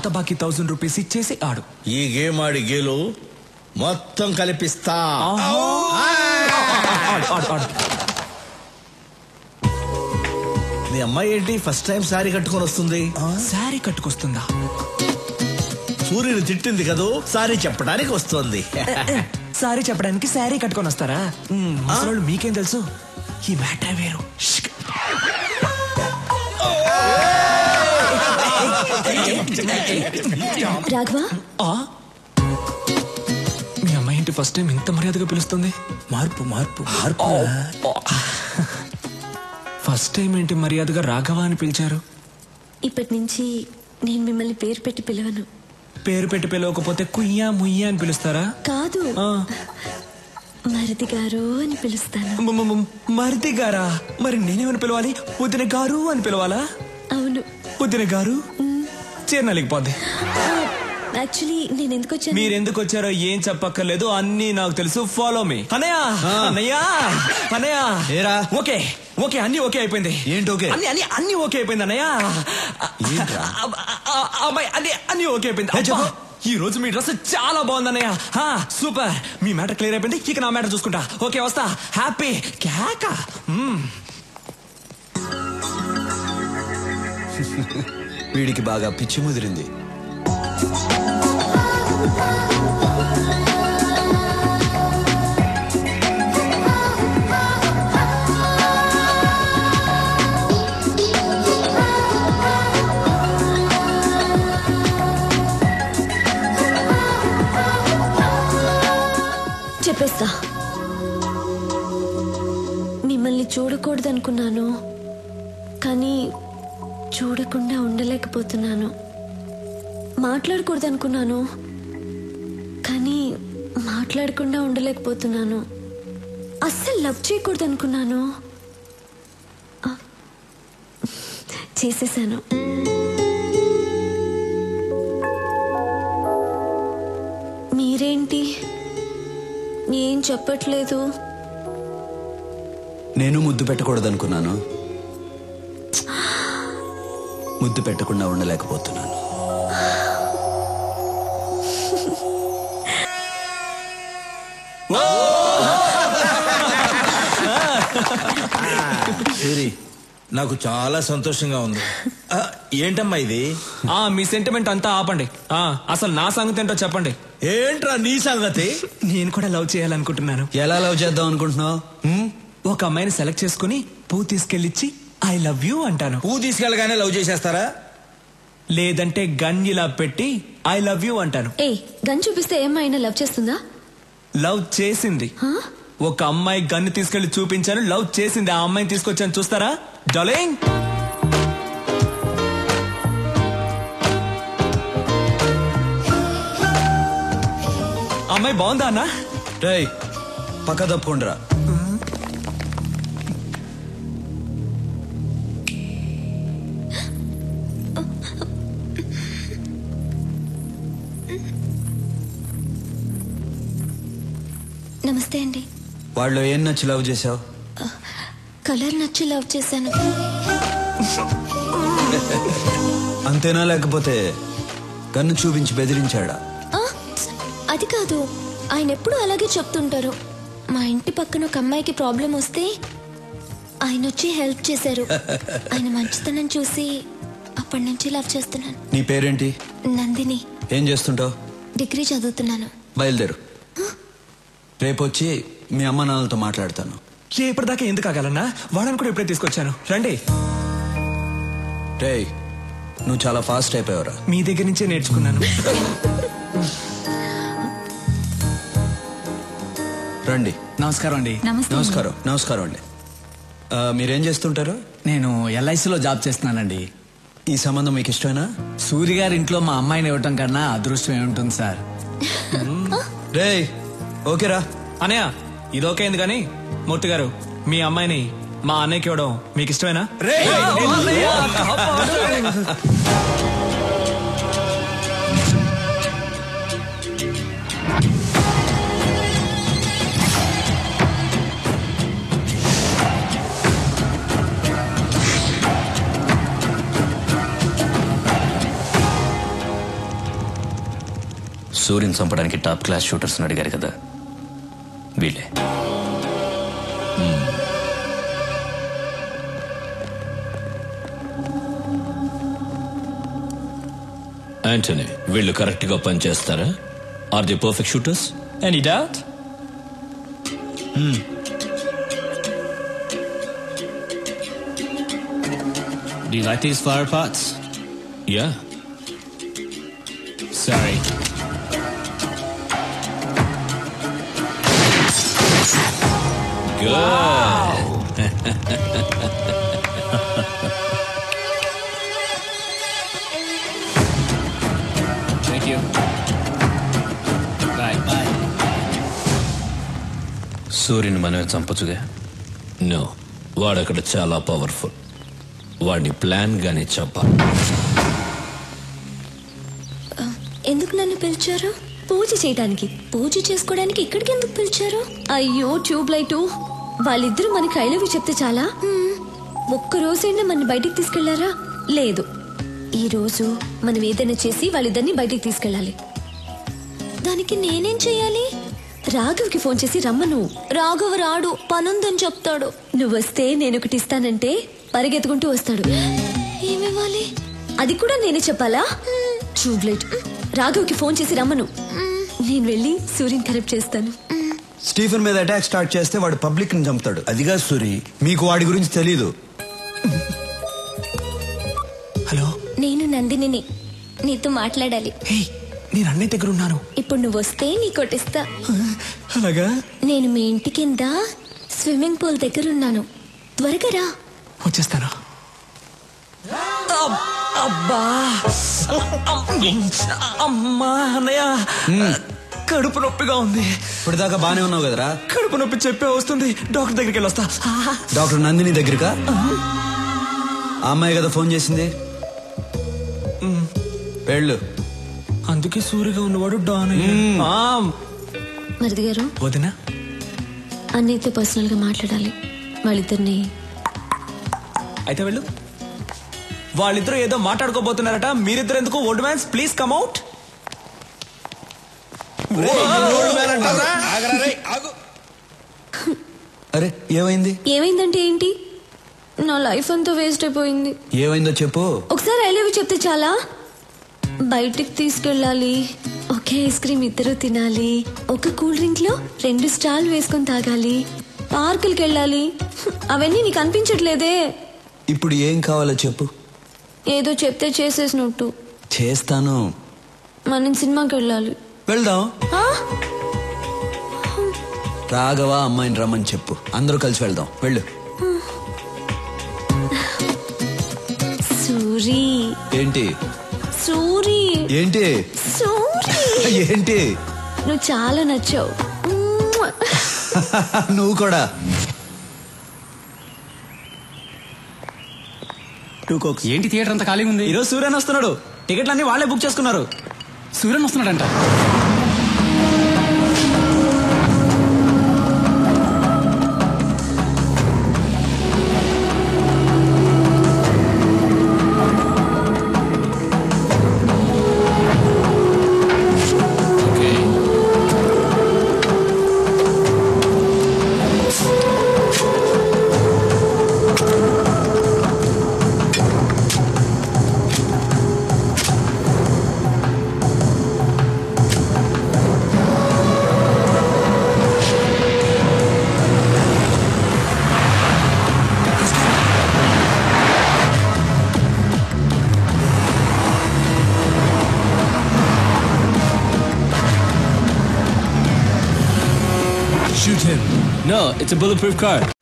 పాత బాకీ thousand rupees ఇచ్చేసి ఆడు ఈ గేమ్ ఆడి గేలు మొత్తం కలిపిస్తా ఆడు ఆడు ఆడు మీ అమ్మాయి ఏంటి ఫస్ట్ టైం సారీ కట్టుకొని వస్తుంది శారీ కట్టుకొస్తుందా సూర్యుని తిట్టింది కదూ సారీ చెప్పడానికి వస్తుంది సారీ చెప్పడానికి శారీ కట్టుకొని వస్తారా మ్మ్, ముసలోళ్ళు మీకేం తెలుసు ఈ మ్యాటర్ వేరు షిక్. రాఘవ ఆ? మీ అమ్మాయి ఏంటి ఫస్ట్ టైం ఇంత మర్యాదగా పిలుస్తుంది మార్పు మార్పు మార్పు ఫస్ట్ టైం ఏంటి మర్యాదగా రాఘవ అని పిలిచారు ఇప్పటి నుంచి నేను మిమ్మల్ని పేరు పెట్టి పిలవను పేరు పెట్టి పిలవకపోతే కుయ్యా ముయ్యా అని పిలుస్తారా కాదు ఆ. మరిది గారు అని పిలుస్తాను మ- మ- మ- మరిది గారా మరి నేనేమని పిలవాలి వదిన గారు అని పిలవాలా అవును వదిన గారు చేరనలేకపోద్ది యాక్చువల్లీ నేను ఎందుకు వచ్చాను మీరు ఎందుకు వచ్చారో ఏం చెప్పక్కర్లేదు అన్ని నాకు తెలుసు ఫాలో మీ అన్నయ్య అన్నయ్య అన్నయ్య ఏరా? ఓకే ఓకే అన్ని ఓకే అయిపోయింది ఏంటి ఓకే? అన్ని అన్ని అన్ని ఓకే అయిపోయింది అన్నయ్య ఏంట్రా? అబ్బ, ఆ, ఆ, అమ్మాయి అన్ని అన్ని ఓకే అయిపోయింది ఏ, చెప్పు. అబ్బా, ఈ రోజు మీ డ్రెస్ చాలా బాగుంది అన్నయ్య హా, సూపర్ మీ మ్యాటర్ క్లియర్ అయిపోయింది ఇక నా మ్యాటర్ చూసుకుంటా ఓకే వస్తా హ్యాపీ కేక మ్మ్. వీడికి బాగా పిచ్చి ముదిరింది చెప్పేస్తా మిమ్మల్ని చూడకూడదనుకున్నాను కానీ చూడకుండా ఉండలేకపోతున్నాను మాట్లాడకూడదనుకున్నాను కానీ మాట్లాడకుండా ఉండలేకపోతున్నాను అస్సలు లవ్ చేయకూడదనుకున్నాను ఆ, చేసేసాను మీరేంటి ఏం చెప్పట్లేదు నేను ముద్దు పెట్టకూడదనుకున్నాను ముద్దు పెట్టకుండా ఉండలేకపోతున్నాను సూరి నాకు చాలా సంతోషంగా ఉంది ఆ, ఏంటమ్మా ఇది ఆ మీ సెంటిమెంట్ అంతా ఆపండి ఆ అసలు నా సంగతి ఏంటో చెప్పండి ఏంట్రా నీ సంగతి నేను కూడా లవ్ చేయాలనుకుంటున్నాను ఎలా లవ్ చేద్దాం అనుకుంటున్నావు ఒక అమ్మాయిని సెలెక్ట్ చేసుకుని పువ్వు తీసుకెళ్ళిచ్చి ఐ లవ్ యూ అంటాను పువ్వు తీసుకెళ్ళగానే లవ్ చేసేస్తారా లేదంటే గన్ ఇలా పెట్టి ఐ లవ్ యూ అంటాను ఏ గన్ చూపిస్తే ఏమైనా లవ్ చేస్తుందా లవ్ చేసింది హా? ఒక అమ్మాయి గన్ను తీసుకెళ్లి చూపించాను లవ్ చేసింది ఆ అమ్మాయిని తీసుకొచ్చాను చూస్తారా డాలింగ్ అమ్మాయి బాగుందా అన్నా రై పక్క తప్పుకుండ్రా నమస్తే అండి వాళ్ళు ఏం నచ్చి లవ్ చేసావు కలర్ నచ్చి లవ్ చేశాను అంతేనా లేకపోతే గన్ను చూపించి బెదిరించాడా ఆ, అది కాదు ఆయన ఎప్పుడు అలాగే చెప్తుంటారు మా ఇంటి పక్కన ఒక అమ్మాయికి ప్రాబ్లం వస్తే ఆయన వచ్చి హెల్ప్ చేశారు ఆయన మంచితనం చూసి అప్పటి నుంచి లవ్ చేస్తున్నాను నీ పేరేంటి నందిని ఏం చేస్తుంటావు డిగ్రీ చదువుతున్నాను బయలుదేరు రేపు వచ్చి మీ అమ్మ నాన్నలతో మాట్లాడతాను రేపటిదాకా ఎందుకు ఆగాలన్నా వాళ్ళని కూడా ఇప్పుడే తీసుకొచ్చాను రండి రేయ్ నువ్వు చాలా ఫాస్ట్ అయిపోయావురా మీ దగ్గర నుంచే నేర్చుకున్నాను రండి నమస్కారం అండి నమస్కారం నమస్కారం అండి ఆ, మీరేం చేస్తుంటారు నేను ఎల్ఐసిలో జాబ్ చేస్తున్నానండి ఈ సంబంధం మీకు ఇష్టమేనా సూర్య గారి ఇంట్లో మా అమ్మాయిని ఇవ్వటం కన్నా అదృష్టం ఏముంటుంది సార్ రేయ్ ఓకేరా అనయ్య ఇదోకైంది కానీ మూర్తి గారు మీ అమ్మాయిని మా అన్నయ్యకి ఇవ్వడం మీకు ఇష్టమేనా సూర్యుని చంపడానికి టాప్ క్లాస్ షూటర్స్ అడిగారు కదా వీళ్ళే యాంటనీ వీళ్ళు కరెక్ట్ గా పనిచేస్తారా are the perfect shooters any doubt Do you like these flower pots? Yeah Sorry. Thank you. Bye. Bye. సూర్యుని మనమే చంపచ్చుగా నో వాడక్కడ చాలా పవర్ఫుల్ వాడిని ప్లాన్ గానే చంపాలి ఎందుకు నన్ను పిలిచారు పూజ చేయడానికి పూజ చేసుకోవడానికి ఇక్కడికి ఎందుకు పిలిచారు అయ్యో ట్యూబ్ లైట్ వాళ్ళిద్దరూ మనకి ఐ లవ్ యూ చెప్తే చాలా హ్మ్. ఒక్క రోజైనా మన బయటికి తీసుకెళ్లారా లేదు ఈ రోజు మనం ఏదైనా చేసి వాళ్ళిద్దరిని బయటికి తీసుకెళ్ళాలి దానికి నేనేం చెయ్యాలి రాఘవ్కి ఫోన్ చేసి రమ్మను రాఘవ్ రాడు పనుందని చెప్తాడు నువ్వు వస్తే నేను ఒకటి ఇస్తానంటే పరిగెత్తుకుంటూ వస్తాడు ఏమివ్వాలి అది కూడా నేనే చెప్పాలా ట్యూబ్లైట్ రాఘవ్కి ఫోన్ చేసి రమ్మను నేను వెళ్ళి సూర్యుని కరెక్ట్ చేస్తాను స్టీఫెన్ మీద అటాక్ స్టార్ట్ చేస్తే వాడు పబ్లిక్ ని చంపుతాడు అదిగా సూరి మీకు వాడి గురించి తెలీదు హలో నేను నందినిని నీతో మాట్లాడాలి హే నేను అన్నయ్య దగ్గర ఉన్నాను ఇప్పుడు నువ్వు వస్తే నీ కొట్టిస్తా అలాగా నేను మీ ఇంటి కింద స్విమ్మింగ్ పూల్ దగ్గర ఉన్నాను త్వరగా రా వచ్చేస్తాను అబ్- అబ్బా అమ్- అమ్మా అన్నయ్య కడుపు నొప్పిగా ఉంది ఇప్పటిదాకా బానే ఉన్నావు కదరా కడుపు నొప్పి చెప్పే వస్తుంది డాక్టర్ దగ్గరికి వెళ్ళి వస్తా ఆ, డాక్టర్ నందిని దగ్గరకా ఆ అమ్మాయి కదా ఫోన్ చేసింది వెళ్ళు అందుకే సూరిగా ఉన్నవాడు డాన్ అయ్యాడు. ఆ, మరిది గారు వదినా అన్నయ్యతో పర్సనల్ గా మాట్లాడాలి వాళ్ళిద్దరిని అయితే వెళ్ళు వాళ్ళిద్దరూ ఏదో మాట్లాడుకోబోతున్నారట మీరిద్దరు ఎందుకు old mans please come out అరే ఏమైంది ఏమైందంటే ఏంటి నా లైఫ్ అంతా వేస్ట్ అయిపోయింది ఏమైందో చెప్పు ఒకసారి ఐ లవ్ యూ చెప్తే చాలా బయటికి తీసుకెళ్ళాలి ఒకే ఐస్ క్రీమ్ ఇద్దరు తినాలి ఒక కూల్ డ్రింక్ లో రెండు స్టాల్ వేసుకొని తాగాలి పార్కులకి వెళ్ళాలి అవన్నీ నీకు అనిపించట్లేదే ఇప్పుడు ఏం కావాలో చెప్పు ఏదో చెప్తే చేసేసినట్టు చేస్తాను మనం సినిమాకి వెళ్ళాలి వెళ్దాం ఆ? రాఘవ అమ్మాయిని రమ్మని చెప్పు అందరూ కలిసి వెళ్దాం వెళ్ళు సూరి ఏంటి సూరి ఏంటి సూరి ఏంటి నువ్వు చాలా నచ్చావు మ్మ్. నువ్వు కూడా ఏంటి థియేటర్ అంతా ఖాళీగా ఉంది ఈరోజు సూర్యన్ వస్తున్నాడు టికెట్లన్నీ వాళ్ళే బుక్ చేసుకున్నారు Suryan వస్తున్నాడంట Shoot him. No, it's a bulletproof car.